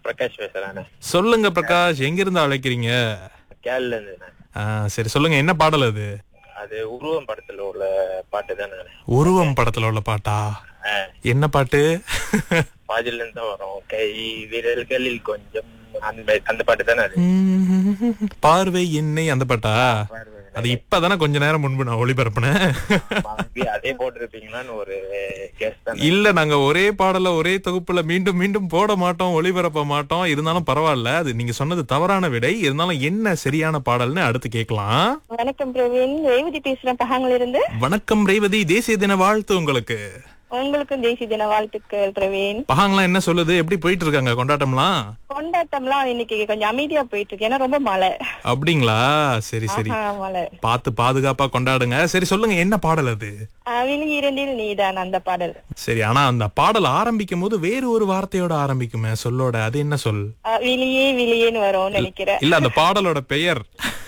பிரகாஷ் பேசுறேன் சொல்லுங்க பிரகாஷ் எங்க இருந்து அழைக்கிறீங்க கேரள இருந்து ஆ, சரி சொல்லுங்க என்ன பாடல் அது அது உருவம் படத்துல உள்ள பாட்டு தானே உருவம் படத்துல உள்ள பாட்டா என்ன பாட்டு பாதில இருந்து தான் வரும் கை விரல்களில் கொஞ்சம் அந்த அந்த பாட்டு தானே அது பார்வை என்னை அந்த பாட்டா அது இப்பதானே கொஞ்ச நேரம் முன்பு நான் ஒளிபரப்புனேன் மறுபடி அதே போட்டிருப்பீங்களான்னு ஒரு கேஸ் தானே இல்ல நாங்க ஒரே பாடல ஒரே தொகுப்புல மீண்டும் மீண்டும் போட மாட்டோம் ஒளிபரப்ப மாட்டோம் இருந்தாலும் பரவாயில்ல அது நீங்க சொன்னது தவறான விடை இருந்தாலும் என்ன சரியான பாடல்னு அடுத்து கேட்கலாம் வணக்கம் பிரவீன் ரேவதி பேசுறேன் பஹாங்ல இருந்து வணக்கம் ரேவதி தேசிய தின வாழ்த்து உங்களுக்கு உங்களுக்கும் தேசிய தின வாழ்த்துக்கள் பிரவீன் பகாங்கலாம் என்ன சொல்லுது எப்படி போயிட்டு இருக்காங்க கொண்டாட்டம்லாம் கொண்டாட்டம்லாம் இன்னைக்கு கொஞ்சம் அமைதியா போயிட்டு இருக்கு ஏன்னா ரொம்ப மழை அப்படிங்களா சரி சரி ஆஹா, மழை பார்த்து பாதுகாப்பா கொண்டாடுங்க சரி சொல்லுங்க என்ன பாடல் அது அவிலி இரண்டில் நீதான் அந்த பாடல் சரி ஆனா அந்த பாடல் ஆரம்பிக்கும் போது வேறு ஒரு வார்த்தையோட ஆரம்பிக்குமே சொல்லோட அது என்ன சொல் அஹ், விழியே விழியேன்னு வரும்னு நினைக்கிறேன் இல்ல அந்த பாடலோட பெயர்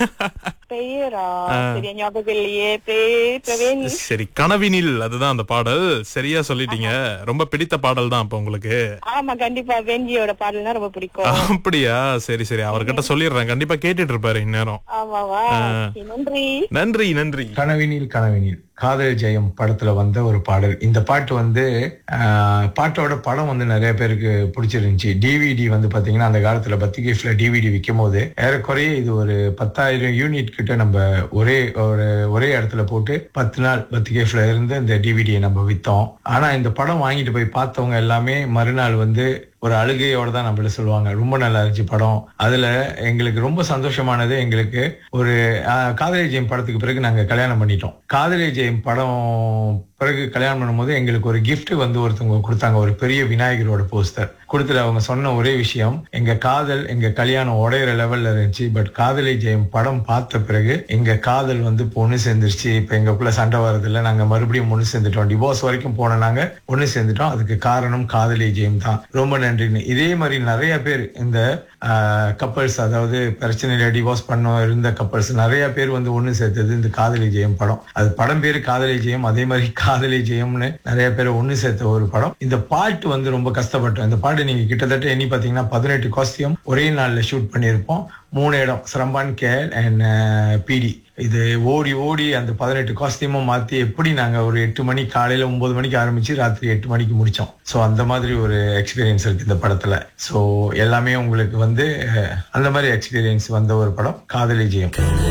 பெயரா சரியா ஞாபகம் இல்லையே பிரே- பிரவீன் சரி கனவினில் அதுதான் அந்த பாடல் சரியா சொல்லிட்டீங்க ரொம்ப பிடித்த பாடல் தான் அப்ப உங்களுக்கு ஆமா கண்டிப்பா வெஞ்சியோட பாடல்னா ரொம்ப பிடிக்கும் அப்படியா சரி சரி அவர்கிட்ட சொல்லிடுறேன் கண்டிப்பா கேட்டுட்டு இருப்பாரு இந்நேரம் ஆமாவா நன்றி நன்றி நன்றி கனவினில் கனவினில் காதல் ஜெயம் படத்துல வந்த ஒரு பாடல் இந்த பாட்டு வந்து ஆஹ், பாட்டோட படம் வந்து நிறைய பேருக்கு பிடிச்சிருந்துச்சு டிவிடி வந்து பாத்தீங்கன்னா அந்த காலத்துல பத்தி கிஃப்ட்ல டிவிடி விற்கும் போது ஏறக்குறைய இது ஒரு பத்தாயிரம் யூனிட் கிட்ட நம்ம ஒரே ஒரு ஒரே இடத்துல போட்டு பத்து நாள் பத்தி கிஃப்ட்ல இருந்து இந்த டிவிடியை நம்ம வித்தோம் ஆனா இந்த படம் வாங்கிட்டு போய் பார்த்தவங்க எல்லாமே மறுநாள் வந்து ஒரு அழுகையோட தான் நம்மள சொல்லுவாங்க ரொம்ப நல்லா இருந்துச்சு படம் அதுல எங்களுக்கு ரொம்ப சந்தோஷமானது எங்களுக்கு ஒரு ஆஹ், காதலி ஜெயம் படத்துக்கு பிறகு நாங்க கல்யாணம் பண்ணிட்டோம் காதலி ஜெயம் படம் பிறகு கல்யாணம் பண்ணும்போது எங்களுக்கு ஒரு gift வந்து ஒருத்தவங்க கொடுத்தாங்க ஒரு பெரிய விநாயகரோட போஸ்டர் கொடுத்துட்டு அவங்க சொன்ன ஒரே விஷயம் எங்க காதல் எங்க கல்யாணம் உடையிற லெவல்ல இருந்துச்சு பட் காதலி ஜெயம் படம் பார்த்த பிறகு எங்க காதல் வந்து பொண்ணு சேர்ந்துருச்சு இப்ப எங்களுக்குள்ள சண்டை வரதில்ல நாங்க மறுபடியும் ஒண்ணு சேர்ந்துட்டோம் டிவோர்ஸ் வரைக்கும் போன நாங்க ஒண்ணு சேர்ந்துட்டோம் அதுக்கு காரணம் காதலி ஜெயம் தான் ரொம்ப நன்றின்னு இதே மாதிரி நிறைய பேர் இந்த கப்பல்ஸ் அதாவது பிரச்சனையில டிவோர்ஸ் பண்ண இருந்த கப்பல்ஸ் நிறைய பேர் வந்து ஒண்ணு சேர்த்தது இந்த காதலி ஜெயம் படம் அது படம் பேரு காதலி ஜெயம் அதே மாதிரி காதலி ஜெயம்னு நிறைய பேர் ஒண்ணு சேர்த்த ஒரு படம் இந்த பாட்டு வந்து ரொம்ப கஷ்டப்பட்டோம் இந்த பாட்டு நீங்க கிட்டத்தட்ட எண்ணி பாத்தீங்கன்னா பதினெட்டு காஸ்டியூம் ஒரே நாள்ல ஷூட் பண்ணியிருப்போம் மூணு இடம் சிரம்பான் கேல் அண்ட் பிடி இது ஓடி ஓடி அந்த பதினெட்டு காஸ்டியூமும் மாத்தி எப்படி நாங்க ஒரு எட்டு மணி காலையில ஒன்பது மணிக்கு ஆரம்பிச்சு ராத்திரி எட்டு மணிக்கு முடிச்சோம் சோ அந்த மாதிரி ஒரு எக்ஸ்பீரியன்ஸ் இருக்கு இந்த படத்துல சோ எல்லாமே உங்களுக்கு வந்து அஹ், அந்த மாதிரி எக்ஸ்பீரியன்ஸ் வந்த ஒரு படம் காதலி ஜெயம்